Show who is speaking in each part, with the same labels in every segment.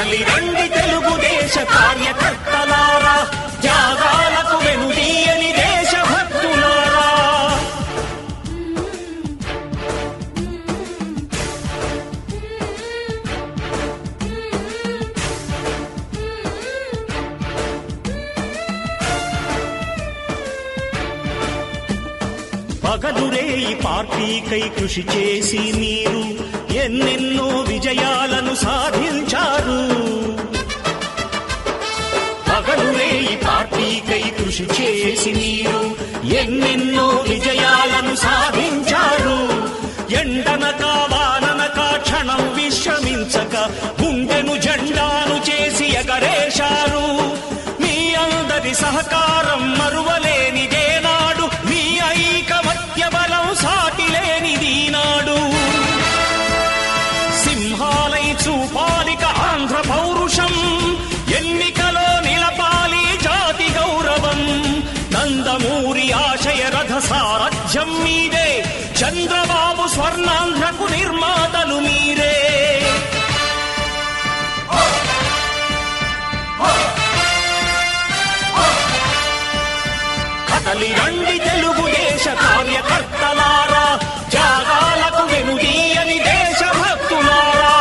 Speaker 1: కదలి రండి తెలుగుదేశ కార్యకర్తలారా త్యాగాలకు వెనుదీయని దేశభక్తులారా పగలురే ఈ పార్టీకై కృషి చేసి మీరు ఎన్నెన్నో విజయాలను సాధించారు పగలురే ఈ పార్టీకై కృషి చేసి మీరు ఎన్నెన్నో విజయాలను సాధించారు ఎండనక వాననక క్షణం విశ్రమించక గుండెను జెండాను చేసి ఎగరేశారు మీ అందరి సహకారం మరువలేనిదే నాడు మీ ఐకమత్య బలం సాటిలేనిది నాడు సింహాలై చూపాలిక ఆంధ్ర పౌరుషం ఎన్నికలో నిలపాలి జాతి గౌరవం నందమూరి ఆశయ రథ సారథ్యం మీదే చంద్రబాబు స్వర్ణాంధ్రకు నిర్మాతలు మీరే కదలి రండి తెలుగుదేశ కార్యకర్తలారా త్యాగాలకు వెనుదీయని దేశభక్తులారా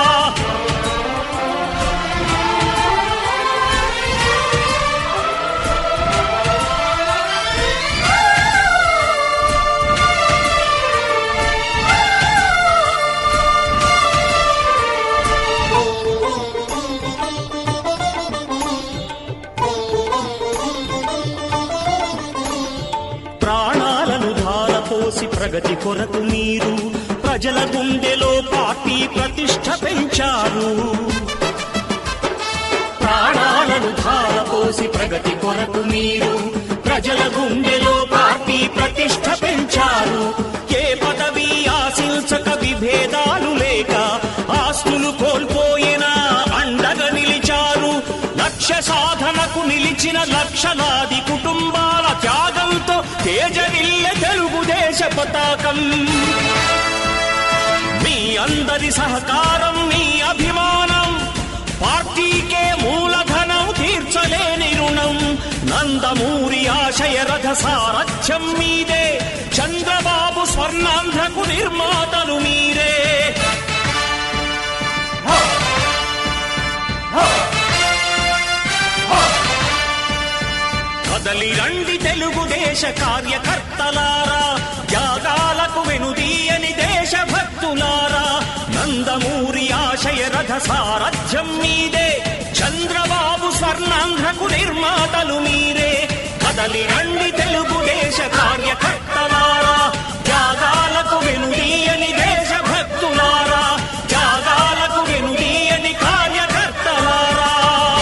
Speaker 1: ప్రాణాలను ధారపోసి ప్రగతి కొరకు మీరు ప్రజల గుండెలో పార్టీ ప్రతిష్ట పెంచారు ప్రాణాలను ధారపోసి ప్రగతి కొరకు మీరు ప్రజల గుండెలో పార్టీ ప్రతిష్ట పెంచారు ఏ పదవి ఆశించక విభేదాలు లేక ఆస్తులు కోల్పోయినా అండగా నిలిచారు లక్ష్య సాధనకు నిలిచిన లక్షలాది కుటుంబాల త్యాగంతో తేజరిల్లె తెలుగుదేశ పతాకం మీ అందరి సహకారం మీ అభిమానం పార్టీకే మూలధనం తీర్చలేని రుణం నందమూరి ఆశయ రథ సారథ్యం మీదే చంద్రబాబు స్వర్ణాంధ్రకు నిర్మాతలు మీరే కదలి రండి తెలుగుదేశ కార్యకర్తలారా త్యాగాలకు వెనుదీయని దేశభక్తులారా నందమూరి ఆశయ రథ సారథ్యం మీదే చంద్రబాబు స్వర్ణాంధ్రకు నిర్మాతలు మీరే కదలి రండి తెలుగుదేశ కార్యకర్తలారా త్యాగాలకు వెనుదీయని దేశభక్తులారా త్యాగాలకు వెనుదీయని కార్యకర్తలారా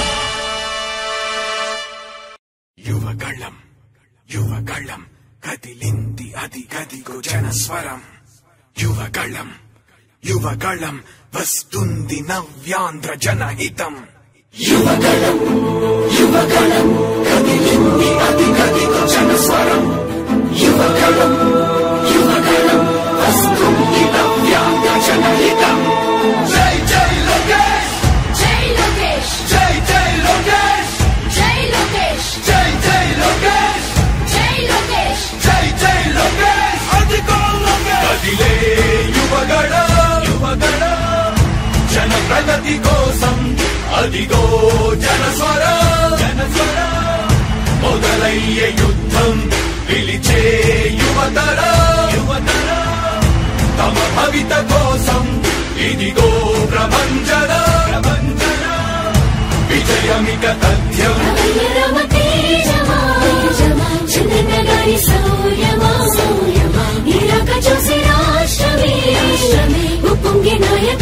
Speaker 2: యువగళం యువగళం కదిలింది అది గదిగో జనస్వరం యువగళం యువగళం వస్తుంది నవ్యాంధ్ర జనహితం యువగళం యువగళం కదిలింది అది గదిగో జనస్వరం యువగళం యువగళం వస్తుంది నవ్యాంధ్ర జనహితం జై జై లోకేష్
Speaker 3: జై లోకేష్
Speaker 2: జై జై లోకేష్
Speaker 3: జై లోకేష్
Speaker 2: జై జై లోకేష్
Speaker 3: జై లోకేష్
Speaker 2: జై జై లోకేష్ అధికో లోకేష్ కదిలే యువగడ యువగడ జన ప్రగతి కోసం అదిగో జనస్వర జనస్వర మొదలయ్యే యుద్ధం పిలిచే యువతర యువతర తమ భవిత కోసం ఇదిగో ప్రభంజన ప్రభంజన విజయమిక తథ్యం
Speaker 3: రామ తేజమా చంద్రన్న గారి సౌర్యమా ఇరాక చూసి రాష్ట్రమే ఉప్పొంగే నాయక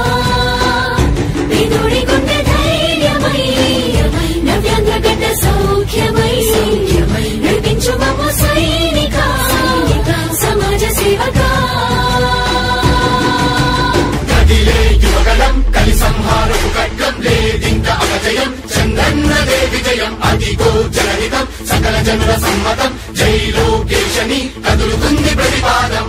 Speaker 3: పేదోడి గుండె ధైర్యమై నవ్యాంధ్ర గడ్డ సౌఖ్యమై నడిపించు మమ్మ సైనిక సమాజ సేవకా
Speaker 2: కదిలే యువగలం కలి సంహారపు ఖడ్గం లేదింక అపజయం చంద్రన్నదే విజయం అదిగో జనహితం సకల జనుల సమ్మతం జై లోకేశని కదులుతుంది ప్రతిపాదం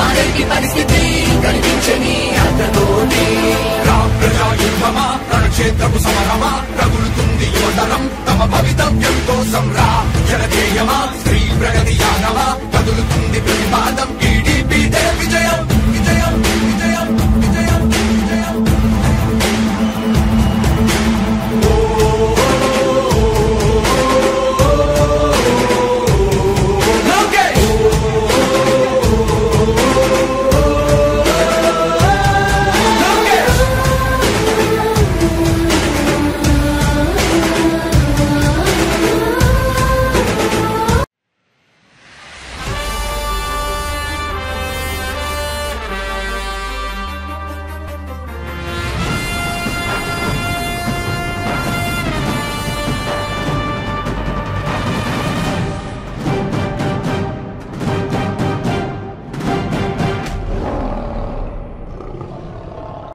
Speaker 2: మారేటి పరిస్థితి కనిపించని అతతోనే
Speaker 4: రా ప్రజా యుద్ధమా రణక్షేత్రపు సమరమా రగులుతుంది యువతరం తమ భవితవ్యం కోసం రా